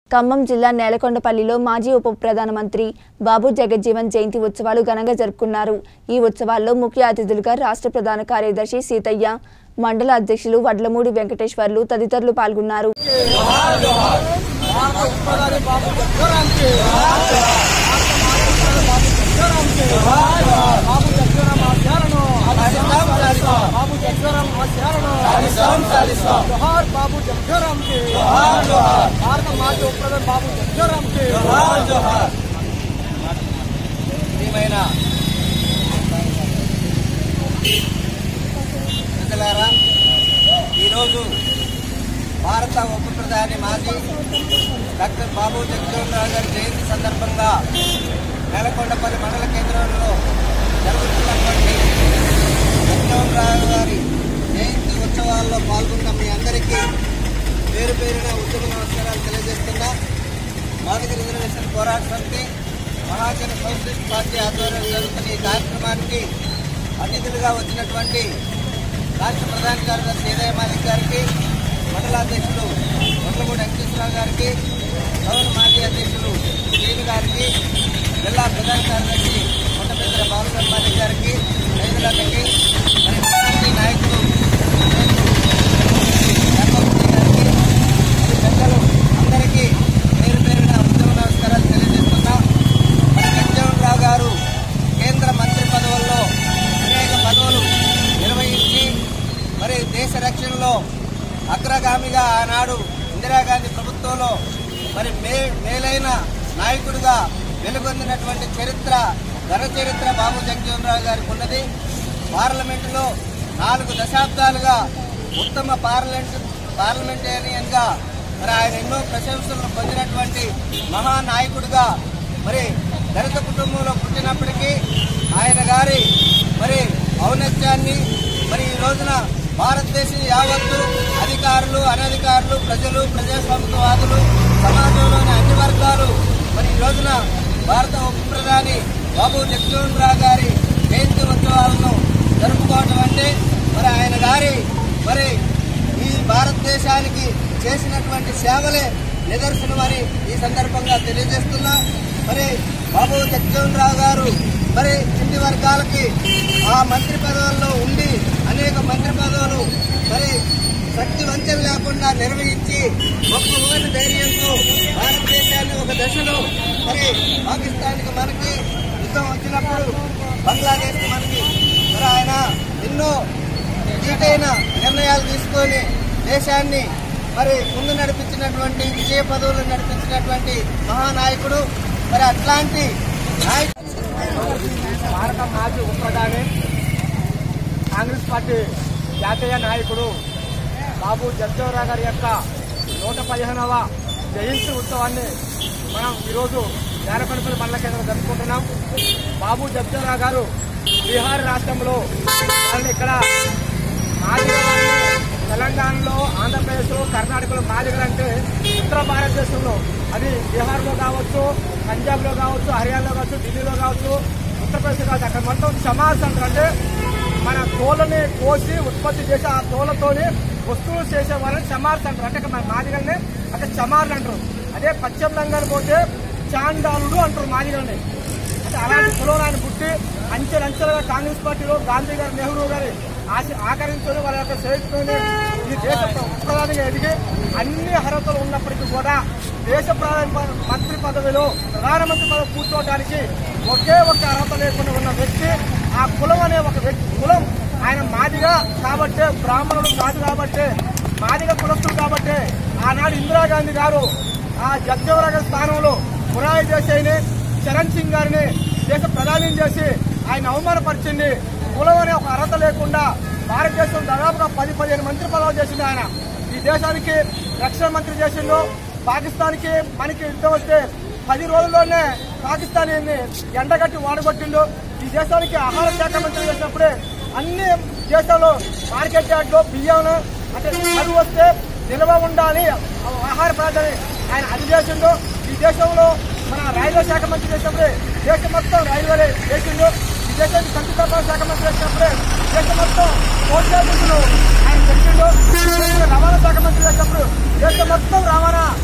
ఖమ్మం జిల్లా నేలకొండపల్లిలో మాజీ ఉప ప్రధానమంత్రి బాబు జగజ్జీవన్ జయంతి ఉత్సవాలు ఘనంగా జరుపుకున్నారు ఈ ఉత్సవాల్లో ముఖ్య అతిథులుగా రాష్ట్ర ప్రధాన కార్యదర్శి సీతయ్య మండల అధ్యక్షులు వడ్లమూడి వెంకటేశ్వర్లు తదితరులు పాల్గొన్నారు బాబు జగ్జరామ్ జోహార్ బాబు జగ్జరామ్ కి భారత మాజీ ఉపప్రధాని బాబు జగ్జరామ్ కి ప్రియమైన ప్రజలారా ఈరోజు భారత ఉప ప్రధాని మాజీ డాక్టర్ బాబు జగజ్జీవన్ రావు గారి జయంతి సందర్భంగా నెలకొండపల్లి మండల కేంద్రంలో జరుగుతున్నటువంటి జగజ్జీవన్ రావు గారి జయంతి ఉత్సవాల్లో పాల్గొన్న మీ అందరికీ పేరు పేరున ఉద్యమ నమస్కారాలు తెలియజేస్తున్నా మాదిగ రిజర్వేషన్ పోరాట సమితి మహాజన సోషలిస్ట్ పార్టీ ఆధ్వర్యంలో జరుగుతున్న ఈ కార్యక్రమానికి అతిథులుగా వచ్చినటువంటి రాష్ట్ర ప్రధాన కార్యదర్శి ఏదయ మాలిక్ గారికి మండలాధ్యక్షులు మొదలమూడి వెంకటేశ్వరరావు గారికి గౌరవ మాజీ అధ్యక్షులు శ్రీను గారికి జిల్లా ప్రధాన కార్యదర్శి మొట్టపెద్దల బాలకర్ మాలిక్ గారికి రైతులకి మరి మైనార్టీ నాయకులు ధర్మపురి గారికి మరి పెద్దలు అందరికీ పేరు పేరున ఉద్యమ నమస్కారాలు తెలియజేస్తున్నాం మరి జగజ్జీవన్ గారు కేంద్ర మంత్రి పదవుల్లో అనేక పదవులు నిర్వహించి మరి దేశ రక్షణలో అగ్రగామిగా ఆనాడు ఇందిరాగాంధీ ప్రభుత్వంలో మరి మే మేలైన నాయకుడిగా వెలుగొందినటువంటి చరిత్ర ఘన చరిత్ర బాబు జగజీవన్ రావు గారికి ఉన్నది పార్లమెంటులో నాలుగు దశాబ్దాలుగా ఉత్తమ పార్లమెంట్ పార్లమెంటేరియన్ గా మరి ఆయన ఎన్నో ప్రశంసలను పొందినటువంటి మహానాయకుడిగా మరి దళిత కుటుంబంలో పుట్టినప్పటికీ ఆయన గారి మరి ఔన్నత్యాన్ని మరి ఈ రోజున భారతదేశం యావత్తు అధికారులు అనధికారులు ప్రజలు ప్రజాస్వామికవాదులు సమాజంలోని అన్ని వర్గాలు మరి ఈ రోజున భారత ఉప ప్రధాని బాబు జగజీవన్ రావు గారి జయంతి ఉత్సవాలను జరుపుకోవటం అంటే మరి ఆయన గారి మరి ఈ భారతదేశానికి చేసినటువంటి సేవలే నిదర్శనమని ఈ సందర్భంగా తెలియజేస్తున్నా మరి బాబు జగజీవన్ రావు గారు మరి కింది వర్గాలకి ఆ మంత్రి పదవుల్లో ఉండి అనేక మంత్రి పదవులు మరి శక్తి వంచన లేకుండా నిర్వహించి ఒక్క ఊరి ధైర్యంతో భారతదేశాన్ని ఒక దశలో మరి పాకిస్తాన్కి మనకి యుద్ధం వచ్చినప్పుడు బంగ్లాదేశ్ మనకి మరి ఆయన ఎన్నో చీటైన నిర్ణయాలు తీసుకొని దేశాన్ని మరి ముందు నడిపించినటువంటి విజయ పదవులు నడిపించినటువంటి మహానాయకుడు మరి అట్లాంటి నాయకుడు భారత మాజీ ఉప ప్రధాని కాంగ్రెస్ పార్టీ జాతీయ నాయకుడు బాబు జగ్జీవరావు గారి యొక్క నూట పదిహేనవ జయంతి ఉత్సవాన్ని మనం ఈరోజు నేలకొండపల్లి మండల కేంద్రం జరుపుకుంటున్నాం బాబు జగ్జీవరావు గారు బీహార్ రాష్ట్రంలో వాళ్ళని ఇక్కడ మాదిగ వాళ్ళని తెలంగాణలో ఆంధ్రప్రదేశ్ కర్ణాటకలో మాదిగలు అంటే ఉత్తర భారతదేశంలో అది బీహార్లో కావచ్చు పంజాబ్లో కావచ్చు హర్యానాలో కావచ్చు ఢిల్లీలో కావచ్చు ఉత్తరప్రదేశ్ కావచ్చు అక్కడ మొత్తం సమాజ్ అంటారు అంటే మన తోలని కోసి ఉత్పత్తి చేసి ఆ తోలతోని వస్తువులు చేసే వాళ్ళని చమార్స్ అంటారు అంటే ఇక్కడ మన మాదిగల్ని అంటే చమార్లు అంటారు అదే పశ్చిమ బంగాల్ పోతే చాండాలుడు అంటారు మాదిగల్ని అంటే అలాంటి కులం ఆయన పుట్టి అంచెలంచెలుగా కాంగ్రెస్ పార్టీలో గాంధీ గారు నెహ్రూ గారి ఆశ ఆకరించుకొని వాళ్ళ యొక్క సేవితోనే ఈ దేశ ప్రధానిగా ఎదిగి అన్ని అర్హతలు ఉన్నప్పటికీ కూడా దేశ ప్రధాని ప- మంత్రి పదవిలో ప్రధానమంత్రి పదవి కూర్చోవడానికి ఒకే ఒక అర్హత లేకుండా ఉన్న వ్యక్తి ఆ కులం అనే ఒక వ్యక్తి కులం ఆయన మాదిగా కాబట్టే బ్రాహ్మణుడు కాదు కాబట్టే మాదిగ కులస్తులు కాబట్టే ఆనాడు ఇందిరాగాంధీ గారు ఆ జగ్జీవరావు స్థానంలో మురాయి దేశాయిని చరణ్ సింగ్ గారిని దేశ ప్రధాని చేసి ఆయన అవమానపరిచింది కులం అనే ఒక అర్హత లేకుండా భారతదేశం దాదాపుగా పది పదిహేను మంత్రి పదవులు చేసింది ఆయన ఈ దేశానికి రక్షణ మంత్రి చేసిండు పాకిస్తాన్కి మనకి యుద్ధం వస్తే పది రోజుల్లోనే పాకిస్తానీని ఎండగట్టి వాడగొట్టిండు ఈ దేశానికి ఆహార శాఖ మంత్రి చేసినప్పుడే అన్ని దేశాల్లో మార్కెట్ యార్డ్లో బియ్యం అంటే కరువు వస్తే నిల్వ ఉండాలి ఆహార పదార్థాన్ని ఆయన అది చేసిండు ఈ దేశంలో మన రైల్వే శాఖ మంత్రి చేసినప్పుడే దేశం మొత్తం రైల్వే చేసిండు ఈ దేశానికి సంక్షిప్త శాఖ మంత్రి చేసినప్పుడే దేశం మొత్తం పోస్ట్ ఆఫీసులు ఆయన పెట్టిండు దేశంలో రవాణా శాఖ మంత్రి చేసినప్పుడు దేశం మొత్తం రవాణా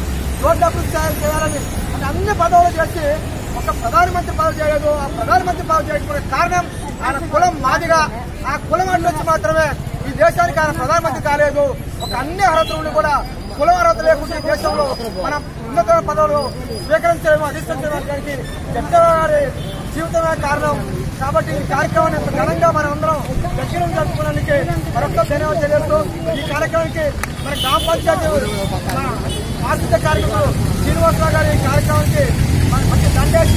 రోడ్డు అభివృద్ధి చేయాలి- చేయాలని అంటే అన్ని పదవులు చేసి ఒక ప్రధానమంత్రి పదవి చేయలేదు ఆ ప్రధానమంత్రి పదవి చేయకపోవడానికి కారణం ఆయన కులం మాదిగా ఆ కులం అడ్డొచ్చి మాత్రమే ఈ దేశానికి ఆయన ప్రధానమంత్రి కాలేదు ఒక అన్ని అర్హతలు కూడా కులం అర్హత లేకుండా ఈ దేశంలో మనం ఉన్నత పదవులు స్వీకరించలేము అధిష్ఠించడానికి చంద్రబాబు గారి జీవితమే కారణం కాబట్టి ఈ కార్యక్రమాన్ని ఇంత ఘనంగా మనం అందరం దగ్గర జరుపుకోవడానికి మరొక ధన్యవాదాలు తెలియజేస్తూ ఈ కార్యక్రమానికి మన గ్రామ పంచాయతీ మన ఆర్థిక కార్యక్రమాలు శ్రీనివాసరావు గారి ఈ కార్యక్రమానికి మన మంచి దండేసి